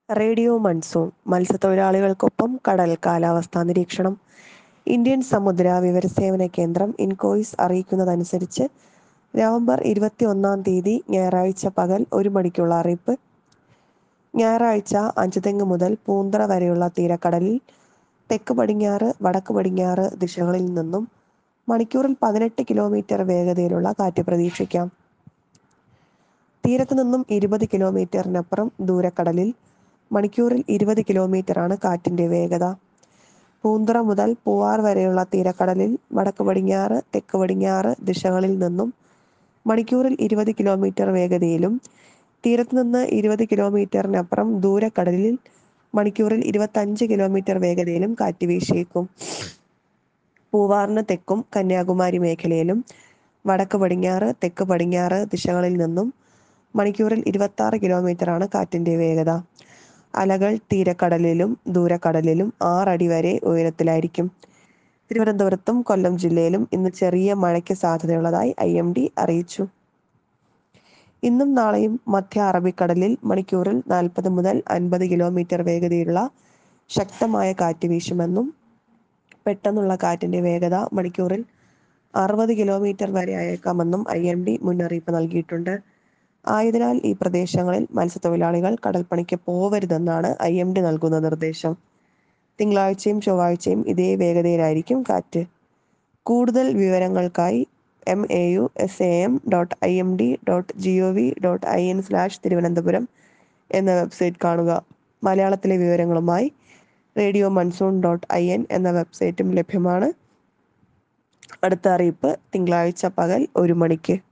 radio monsoon മത്സ്യത്തൊഴിലാളികൾക്കൊപ്പം കടൽ കാലാവസ്ഥാ നിരീക്ഷണം ഇന്ത്യൻ സമുദ്ര വിവരസേവന കേന്ദ്രം ഇൻകോയിസ് അറിയിക്കുന്നതനുസരിച്ച് നവംബർ ഇരുപത്തി ഒന്നാം തീയതി ഞായറാഴ്ച പകൽ ഒരു മണിക്കുള്ള അറിയിപ്പ് ഞായറാഴ്ച അഞ്ചുതെങ്ങ് മുതൽ പൂന്തറ വരെയുള്ള തീരക്കടലിൽ തെക്ക് പടിഞ്ഞാറ് വടക്ക് പടിഞ്ഞാറ് ദിശകളിൽ നിന്നും മണിക്കൂറിൽ പതിനെട്ട് കിലോമീറ്റർ വേഗതയിലുള്ള കാറ്റ് പ്രതീക്ഷിക്കാം തീരത്ത് നിന്നും ഇരുപത് കിലോമീറ്ററിനപ്പുറം ദൂരക്കടലിൽ മണിക്കൂറിൽ ഇരുപത് കിലോമീറ്ററാണ് കാറ്റിന്റെ വേഗത പൂന്തുറ മുതൽ പൂവാർ വരെയുള്ള തീരക്കടലിൽ വടക്ക് പടിഞ്ഞാറ് തെക്ക് പടിഞ്ഞാറ് ദിശകളിൽ നിന്നും മണിക്കൂറിൽ ഇരുപത് കിലോമീറ്റർ വേഗതയിലും തീരത്ത് നിന്ന് ഇരുപത് കിലോമീറ്ററിനപ്പുറം ദൂരക്കടലിൽ മണിക്കൂറിൽ ഇരുപത്തഞ്ച് കിലോമീറ്റർ വേഗതയിലും കാറ്റ് വീശിയേക്കും പൂവാറിന് തെക്കും കന്യാകുമാരി മേഖലയിലും വടക്ക് പടിഞ്ഞാറ് തെക്ക് പടിഞ്ഞാറ് ദിശകളിൽ നിന്നും മണിക്കൂറിൽ ഇരുപത്തി ആറ് കിലോമീറ്ററാണ് കാറ്റിന്റെ വേഗത അലകൾ തീരക്കടലിലും ദൂരക്കടലിലും ആറടി വരെ ഉയരത്തിലായിരിക്കും തിരുവനന്തപുരത്തും കൊല്ലം ജില്ലയിലും ഇന്ന് ചെറിയ മഴയ്ക്ക് സാധ്യതയുള്ളതായി ഐ എം ഡി അറിയിച്ചു ഇന്നും നാളെയും മധ്യ അറബിക്കടലിൽ മണിക്കൂറിൽ നാൽപ്പത് മുതൽ അൻപത് കിലോമീറ്റർ വേഗതയുള്ള ശക്തമായ കാറ്റ് വീശുമെന്നും പെട്ടെന്നുള്ള കാറ്റിന്റെ വേഗത മണിക്കൂറിൽ അറുപത് കിലോമീറ്റർ വരെ അയക്കാമെന്നും ഐ എം ഡി മുന്നറിയിപ്പ് നൽകിയിട്ടുണ്ട് ആയതിനാൽ ഈ പ്രദേശങ്ങളിൽ മത്സ്യത്തൊഴിലാളികൾ കടൽപ്പണിക്ക് പോവരുതെന്നാണ് ഐ എം ഡി നൽകുന്ന നിർദ്ദേശം തിങ്കളാഴ്ചയും ചൊവ്വാഴ്ചയും ഇതേ വേഗതയിലായിരിക്കും കാറ്റ് കൂടുതൽ വിവരങ്ങൾക്കായി M A U S A M dot I M D dot G O V dot I N slash Thiruvananthapuram എന്ന വെബ്സൈറ്റ് കാണുക മലയാളത്തിലെ വിവരങ്ങളുമായി radio monsoon dot I N എന്ന വെബ്സൈറ്റും ലഭ്യമാണ് അടുത്ത അറിയിപ്പ് തിങ്കളാഴ്ച പകൽ ഒരു മണിക്ക്